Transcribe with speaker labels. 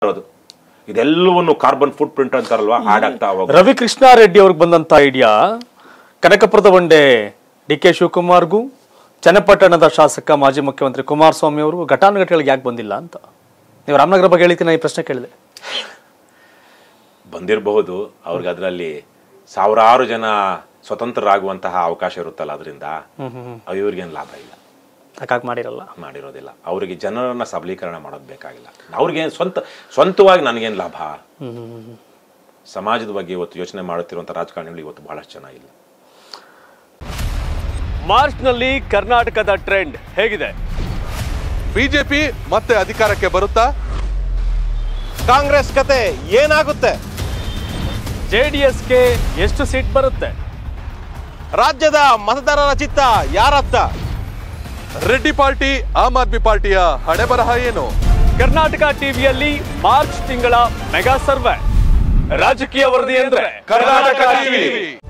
Speaker 1: ಇರೋದು ಇದೆಲ್ಲವನ್ನು carbon footprint ಅಂತಾರಲ್ವಾ ಆಡ್ ಆಗ್ತಾ ಹೋಗುತ್ತೆ
Speaker 2: ರವಿ ಕೃಷ್ಣಾರೆಡ್ಡಿ ಅವ್ರಿಗೆ ಬಂದಂತ ಐಡಿಯಾ ಕನಕಪುರದ ಒಂಡೆ ಡಿ ಕೆ ಶಿವಕುಮಾರ್ಗೂ ಚನ್ನಪಟ್ಟಣದ ಶಾಸಕ ಮಾಜಿ ಮುಖ್ಯಮಂತ್ರಿ ಕುಮಾರಸ್ವಾಮಿ ಅವರು ಘಟಾನುಘಟಿಗಳಿಗೆ ಯಾಕೆ ಬಂದಿಲ್ಲ ಅಂತ ನೀವು ರಾಮನಗರ ಬಗ್ಗೆ ಹೇಳಿದ್ದೀನಿ ನಾನು ಈ ಪ್ರಶ್ನೆ ಕೇಳಿದೆ
Speaker 1: ಬಂದಿರಬಹುದು ಅವ್ರಿಗೆ ಅದರಲ್ಲಿ ಸಾವಿರಾರು ಜನ ಸ್ವತಂತ್ರರಾಗುವಂತಹ ಅವಕಾಶ ಇರುತ್ತಲ್ಲ ಅದರಿಂದ ಇವ್ರಿಗೇನು ಲಾಭ ಇಲ್ಲ
Speaker 2: ಯಾಕಾಗಿ ಮಾಡಿರಲ್ಲ
Speaker 1: ಮಾಡಿರೋದಿಲ್ಲ ಅವರಿಗೆ ಜನರನ್ನ ಸಬಲೀಕರಣ ಮಾಡೋದು ಬೇಕಾಗಿಲ್ಲ ಅವ್ರಿಗೇನು ಸ್ವಂತ ಸ್ವಂತವಾಗಿ ನನಗೇನು ಲಾಭ ಸಮಾಜದ ಬಗ್ಗೆ ಇವತ್ತು ಯೋಚನೆ ಮಾಡುತ್ತಿರುವಂಥ ರಾಜಕಾರಣಿಗಳು ಇವತ್ತು ಬಹಳಷ್ಟು ಜನ ಇಲ್ಲ
Speaker 2: ಮಾರ್ಚ್ನಲ್ಲಿ ಕರ್ನಾಟಕದ ಟ್ರೆಂಡ್ ಹೇಗಿದೆ
Speaker 3: ಬಿಜೆಪಿ ಮತ್ತೆ ಅಧಿಕಾರಕ್ಕೆ ಬರುತ್ತಾ
Speaker 4: ಕಾಂಗ್ರೆಸ್ ಕತೆ ಏನಾಗುತ್ತೆ
Speaker 2: ಜೆ ಡಿ ಎಸ್ಗೆ ಎಷ್ಟು ಸೀಟ್ ಬರುತ್ತೆ
Speaker 4: ರಾಜ್ಯದ ಮತದಾರರ ಚಿತ್ತ ಯಾರತ್ತ
Speaker 3: ರೆಡ್ಡಿ ಪಾರ್ಟಿ ಆಮ್ ಆದ್ಮಿ ಪಾರ್ಟಿಯ ಹಣೆ ಬರಹ ಏನು
Speaker 2: ಕರ್ನಾಟಕ ಟಿವಿಯಲ್ಲಿ ಮಾರ್ಚ್ ತಿಂಗಳ ಮೆಗಾ ಸರ್ವೆ ರಾಜಕೀಯ ವರದಿ ಅಂದ್ರೆ
Speaker 3: ಕರ್ನಾಟಕ ಟಿವಿ